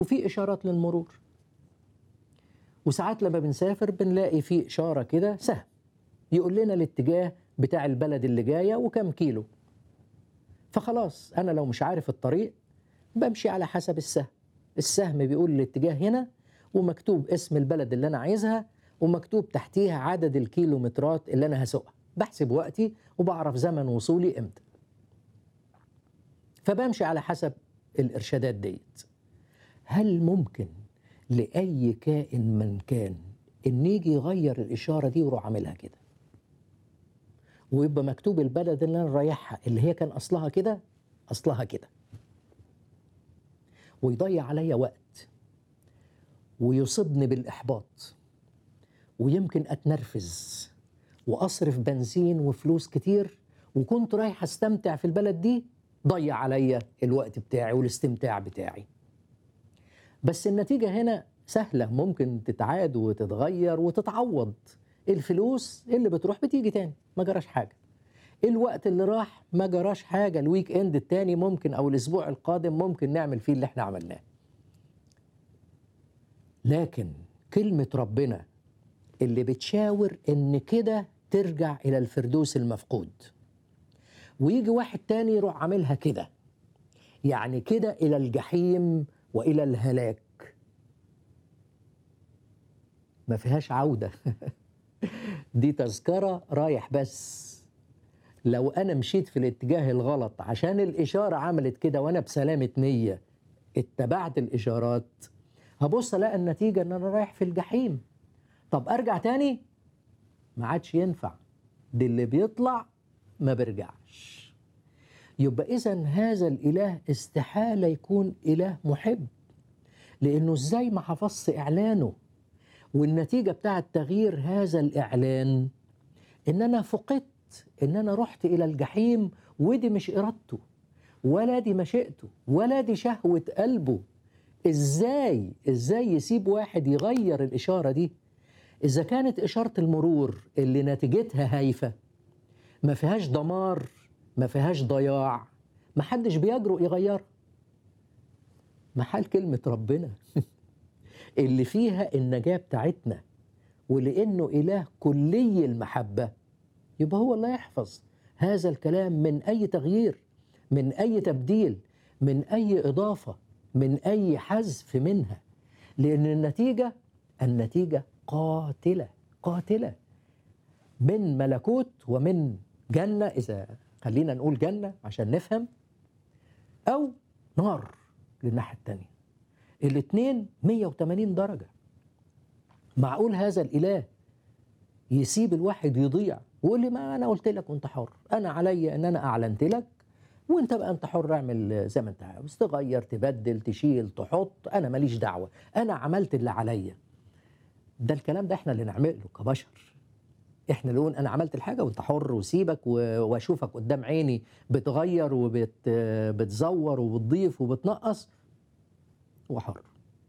وفي إشارات للمرور وساعات لما بنسافر بنلاقي في إشارة كده سهم يقول لنا الاتجاه بتاع البلد اللي جاية وكم كيلو فخلاص أنا لو مش عارف الطريق بمشي على حسب السهم السهم بيقول الاتجاه هنا ومكتوب اسم البلد اللي أنا عايزها ومكتوب تحتيها عدد الكيلومترات اللي أنا هسوقها بحسب وقتي وبعرف زمن وصولي إمتى فبمشي على حسب الإرشادات ديت هل ممكن لأي كائن من كان إن يجي يغير الإشارة دي ويروح عاملها كده ويبقى مكتوب البلد اللي أنا رايحها اللي هي كان أصلها كده أصلها كده ويضيع عليا وقت ويصيبني بالإحباط ويمكن أتنرفز وأصرف بنزين وفلوس كتير وكنت رايح أستمتع في البلد دي ضيع عليا الوقت بتاعي والاستمتاع بتاعي بس النتيجة هنا سهلة ممكن تتعاد وتتغير وتتعوض الفلوس اللي بتروح بتيجي تاني ما جراش حاجة الوقت اللي راح ما جراش حاجة الويك اند التاني ممكن أو الأسبوع القادم ممكن نعمل فيه اللي احنا عملناه لكن كلمة ربنا اللي بتشاور إن كده ترجع إلى الفردوس المفقود ويجي واحد تاني يروح عاملها كده يعني كده إلى الجحيم والى الهلاك ما فيهاش عوده دي تذكره رايح بس لو انا مشيت في الاتجاه الغلط عشان الاشاره عملت كده وانا بسلامه نيه اتبعت الاشارات هبص الاقي النتيجه ان انا رايح في الجحيم طب ارجع تاني ما عادش ينفع دي اللي بيطلع ما بيرجعش يبقى اذا هذا الاله استحاله يكون اله محب لانه ازاي ما حفظش اعلانه والنتيجه بتاعه تغيير هذا الاعلان ان انا فقدت ان انا رحت الى الجحيم ودي مش ارادته ولا دي مشيئته ولا دي شهوه قلبه ازاي ازاي يسيب واحد يغير الاشاره دي اذا كانت اشاره المرور اللي نتيجتها هايفه ما فيهاش دمار ما فيهاش ضياع ما حدش بيجرؤ يغيرها محل كلمة ربنا اللي فيها النجاة بتاعتنا ولأنه إله كلي المحبة يبقى هو اللي يحفظ هذا الكلام من أي تغيير من أي تبديل من أي إضافة من أي حذف منها لأن النتيجة النتيجة قاتلة قاتلة من ملكوت ومن جنة إذا خلينا نقول جنة عشان نفهم أو نار للناحية التانية الاتنين 180 درجة معقول هذا الإله يسيب الواحد يضيع ويقول لي ما أنا قلت لك وأنت حر أنا عليا أن أنا أعلنت لك وأنت بقى أنت حر اعمل زي ما أنت عاوز تغير تبدل تشيل تحط أنا ماليش دعوة أنا عملت اللي عليا ده الكلام ده احنا اللي نعمله كبشر احنا نقول انا عملت الحاجه وانت حر وسيبك واشوفك قدام عيني بتغير وبتزور وبتضيف وبتنقص وحر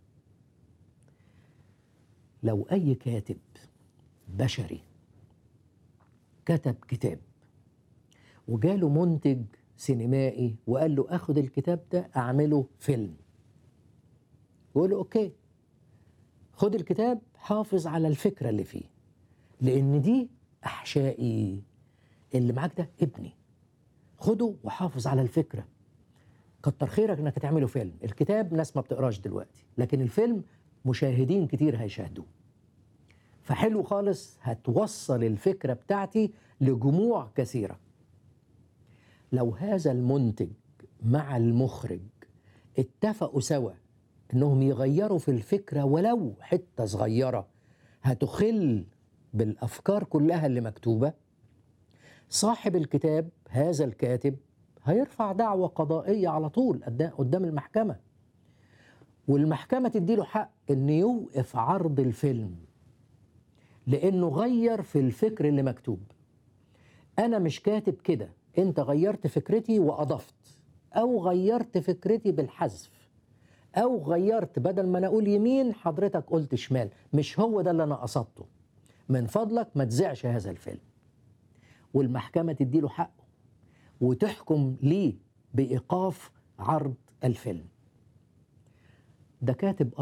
لو اي كاتب بشري كتب كتاب وجاله منتج سينمائي وقال له اخد الكتاب ده اعمله فيلم يقول له اوكي خد الكتاب حافظ على الفكره اللي فيه لان دي احشائي اللي معاك ده ابني خده وحافظ على الفكره كتر خيرك انك تعمله فيلم الكتاب ناس ما بتقراش دلوقتي لكن الفيلم مشاهدين كتير هيشاهدوه فحلو خالص هتوصل الفكره بتاعتي لجموع كثيره لو هذا المنتج مع المخرج اتفقوا سوا انهم يغيروا في الفكره ولو حته صغيره هتخل بالافكار كلها اللي مكتوبه صاحب الكتاب هذا الكاتب هيرفع دعوه قضائيه على طول قدام المحكمه والمحكمه تديله حق ان يوقف عرض الفيلم لانه غير في الفكر اللي مكتوب انا مش كاتب كده انت غيرت فكرتي واضفت او غيرت فكرتي بالحذف او غيرت بدل ما انا اقول يمين حضرتك قلت شمال مش هو ده اللي انا قصدته من فضلك ما تذيعش هذا الفيلم والمحكمة تديله حقه وتحكم ليه بإيقاف عرض الفيلم ده كاتب